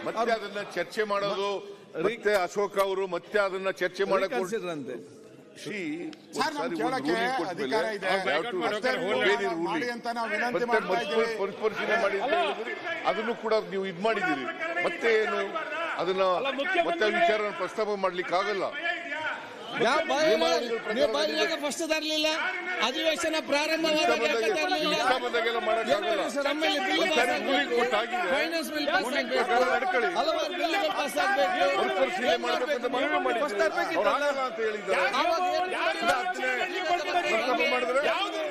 ಮತ್ತೆ ಅದನ್ನ ಚರ್ಚೆ ಮಾಡೋದು ಮತ್ತೆ ಅಶೋಕ್ ಅವರು ಮತ್ತೆ ಅದನ್ನ ಚರ್ಚೆ ಮಾಡಕ್ ಹೊರ್ಟ್- ಕನ್ಸಿಡರ್ ಅಂತೆ ಶ್ರೀ ಸರ್ ನಮ್ ಕೇಳಕ್ಕೆ ಅಧಿಕಾರ ಇದೆ ಮತ್ತೆ ಮಾಡಿ ಅಂತ ನಾವು ವಿನಂತಿ ಮಾಡ್ತಾ ಇದ್ದೀವಿ ಪರಿಶೀಲನೆ ಮಾಡಿ ಅಂತ ಹೇಳಿದ್ರಿ ಅದನ್ನು ಕೂಡ ನೀವು ಇದ್ ಮಾಡಿದ್ದೀರಿ ಮತ್ತೆ ಏನು ಅದನ್ನ ಮತ್ತೆ ಆ ವಿಚಾರ ಪ್ರಸ್ತಾಪ ಮಾಡ್ಲಿಕ್ಕೆ ಆಗಲ್ಲ ಯಾವ ಬಾಯಿ ನಿಯಮಾವಳಿಗಳ ಪ್ರಕಾರ ನೀವು ಬಾಯಿಯಾಗ ಫಸ್ಟ್ ತರಲಿಲ್ಲ ಅಧಿವೇಶನ ಪ್ರಾರಂಭವಾದಾಗ ಯಾಕೆ ತರಲಿಲ್ಲ ಇಷ್ಟ ಬಂದಾಗೆಲ್ಲ ಮಾಡಕ್ಕಾಗಲ್ಲ ನಮ್ಮಲ್ಲಿ ಬಿಲ್ ಪಾಸ್ ಒಂದ್ಸಾರಿ ruling ಆಗ್ಬೇಕು ಕೊಟ್ಟಾಗಿದೆ. ಫೈನಾನ್ಸ್ ಬಿಲ್ ಪಾಸ್ ruling ಆಗ್ಬೇಕು ಪ್ರಕಾರ ನಡ್ಕೊಳ್ಳಿ. ಹಲವಾರು ಬಿಲ್ಗಳು ಪಾಸ್ ಆಗ್ಬೇಕು ಪರಿಶೀಲನೆ ಮಾಡಬೇಕು ಅಂತ ಮನವಿ ಮಾಡಿದ್ರು. ಅವ್ರು ಆಗಲ್ಲ ಅಂತ ಹೇಳಿದ್ದಾರೆ ಆವಾಗ ಏನು ಪ್ರಸ್ತಾಪ ಮಾಡಿದ್ರೆ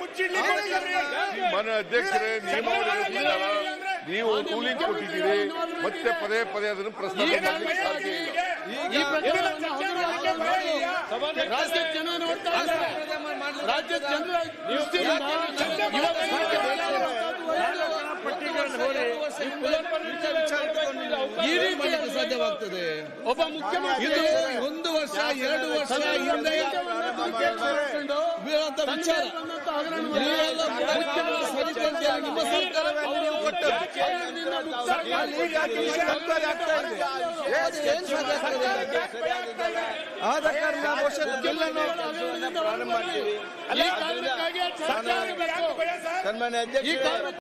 ಮನೆ ಅಧ್ಯಕ್ಷರೇ ನಿಯಮಾವಳಿ ಪ್ರಕಾರ ನೀವು ರೂಲಿಂಗ್ ಕೊಟ್ಟಿದ್ದೀರಿ ಮತ್ತೆ ಪದೇ ಪದೇ ಅದನ್ನು ಪ್ರಸ್ತಾಪ ಮಾಡಲಿಕ್ಕೆ ಸಾಧ್ಯ ಇಲ್ಲ ಈ ಪ್ರಕರಣವನ್ನು ಹಗುರವಾಗಿ ನೋಡಿ. ರಾಜ್ಯದ ಜನ ನೋಡ್ತಾ ಇದ್ದಾರೆ. ರಾಜ್ಯದ ಜನರ ದೃಷ್ಟಿಯಿಂದ ಇವತ್ತು ಈ ರೀತಿ ಮಾಡಲಿಕ್ಕೆ ಸಾಧ್ಯವಾಗ್ತದೆ ಒಬ್ಬ ಮುಖ್ಯಮಂತ್ರಿ ಇದು ಒಂದು ವರ್ಷ ಎರಡು ವರ್ಷ ಹಿಂದೆ ಬೀಳುವಂತ ವಿಚಾರ ನೀವೆಲ್ಲ ಕೂಡ ಸರಿದಂತೆ ನಿಮ್ಮ ಸರ್ಕಾರವೇ ನೀವು ಕೊಟ್ಟದ್ದು. ಅದು ಏನ್ ಸಾಧ್ಯ ಆಗ್ತದೆ? ಆದ ಕಾರಣ ಬಹುಶಃ ಬಿಲ್ಲನ್ನು ಈ ಕಾರಣಕ್ಕಾಗಿ ಚರ್ಚೆ ಆಗಬೇಕು. ಸನ್ಮಾನ್ಯ ಈ ಕಾರಣಕ್ಕಾಗಿ